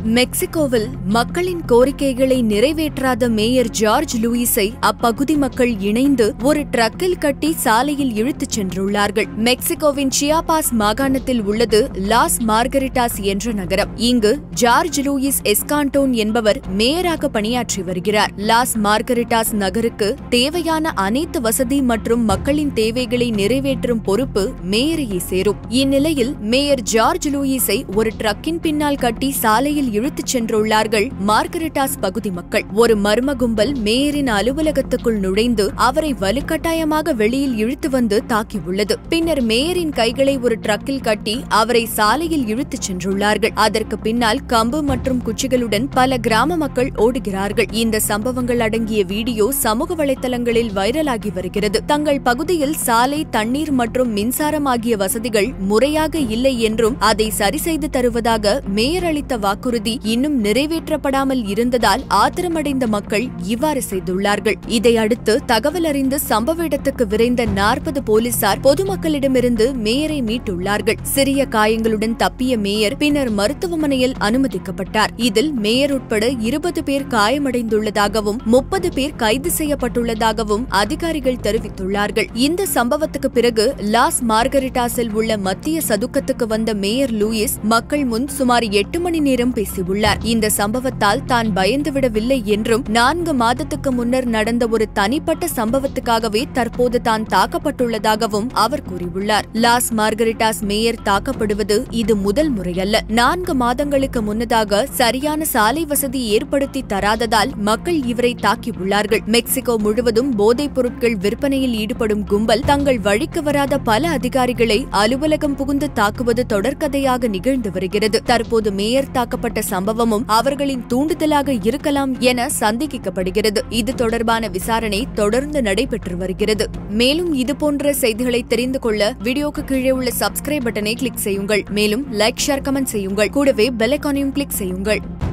மெக்சிகோவில் மக்களின் கோரிக்கைகளை நிறைவேற்றாத மேயர் ஜார்ஜ் லூயிஸை அப்பகுதி மக்கள் இணைந்து ஒரு ட்ரக்கில் கட்டி சாலையில் இழுத்துச் சென்றுள்ளார்கள் மெக்சிகோவின் சியாபாஸ் மாகாணத்தில் உள்ளது லாஸ் மார்கரிட்டாஸ் என்ற நகரம் இங்கு ஜார்ஜ் லூயிஸ் எஸ்கான்டோன் என்பவர் மேயராக பணியாற்றி வருகிறார் லாஸ் மார்கரிட்டாஸ் நகருக்கு தேவையான அனைத்து வசதி மற்றும் மக்களின் தேவைகளை நிறைவேற்றும் பொறுப்பு மேயரையே சேரும் இந்நிலையில் மேயர் ஜார்ஜ் லூயிஸை ஒரு ட்ரக்கின் பின்னால் கட்டி சாலையில் இழுத்துச் சென்றுள்ளார்கள் மார்கரிட்டாஸ் பகுதி மக்கள் ஒரு மர்ம கும்பல் மேயரின் அலுவலகத்துக்குள் நுழைந்து அவரை வலுக்கட்டாயமாக வெளியில் இழுத்து வந்து தாக்கியுள்ளது பின்னர் மேயரின் கைகளை ஒரு ட்ரக்கில் கட்டி அவரை சாலையில் இழுத்துச் சென்றுள்ளார்கள் அதற்கு பின்னால் கம்பு மற்றும் குச்சிகளுடன் பல கிராம மக்கள் ஓடுகிறார்கள் இந்த சம்பவங்கள் அடங்கிய வீடியோ சமூக வலைதளங்களில் வைரலாகி வருகிறது தங்கள் பகுதியில் சாலை தண்ணீர் மற்றும் மின்சாரம் ஆகிய வசதிகள் முறையாக இல்லை என்றும் அதை சரி செய்து தருவதாக மேயர் அளித்த வாக்குறுதி இன்னும் நிறைவேற்றப்படாமல் இருந்ததால் ஆத்திரமடைந்த மக்கள் இவ்வாறு செய்துள்ளார்கள் இதையடுத்து தகவல் அறிந்து சம்பவ இடத்துக்கு விரைந்த நாற்பது போலீசார் பொதுமக்களிடமிருந்து மேயரை மீட்டுள்ளார்கள் சிறிய காயங்களுடன் தப்பிய மேயர் பின்னர் மருத்துவமனையில் அனுமதிக்கப்பட்டார் இதில் மேயர் உட்பட இருபது பேர் காயமடைந்துள்ளதாகவும் முப்பது பேர் கைது செய்யப்பட்டுள்ளதாகவும் அதிகாரிகள் தெரிவித்துள்ளார்கள் இந்த சம்பவத்துக்கு பிறகு லாஸ் மார்கரிட்டாஸில் உள்ள மத்திய சதுக்கத்துக்கு வந்த மேயர் லூயிஸ் மக்கள் முன் சுமார் எட்டு மணி நேரம் பேசியுள்ளார் இந்த சம்பவத்தால் தான் பயந்துவிடவில்லை என்றும் நான்கு மாதத்துக்கு முன்னர் நடந்த ஒரு தனிப்பட்ட சம்பவத்துக்காகவே தற்போது தான் தாக்கப்பட்டுள்ளதாகவும் அவர் கூறியுள்ளார் லாஸ் மார்கரிட்டாஸ் மேயர் தாக்கப்படுவது இது முதல் முறையல்ல நான்கு மாதங்களுக்கு முன்னதாக சரியான சாலை வசதி ஏற்படுத்தி தராததால் மக்கள் இவரை தாக்கியுள்ளார்கள் மெக்சிகோ முழுவதும் போதைப் பொருட்கள் விற்பனையில் ஈடுபடும் கும்பல் தங்கள் வழிக்கு வராத பல அதிகாரிகளை அலுவலகம் புகுந்து தாக்குவது தொடர்கதையாக நிகழ்ந்து வருகிறது தற்போது மேயர் தாக்கப்பட்ட சம்பவமும் அவர்களின் தூண்டுதலாக இருக்கலாம் என சந்தேகிக்கப்படுகிறது இது தொடர்பான விசாரணை தொடர்ந்து நடைபெற்று வருகிறது மேலும் இதுபோன்ற செய்திகளை தெரிந்து கொள்ள வீடியோக்கு கீழே உள்ள சப்ஸ்கிரைப் பட்டனை கிளிக் செய்யுங்கள் மேலும் லைக் ஷேர் கமெண்ட் செய்யுங்கள் கூடவே பெல் ஐகானையும் கிளிக் செய்யுங்கள்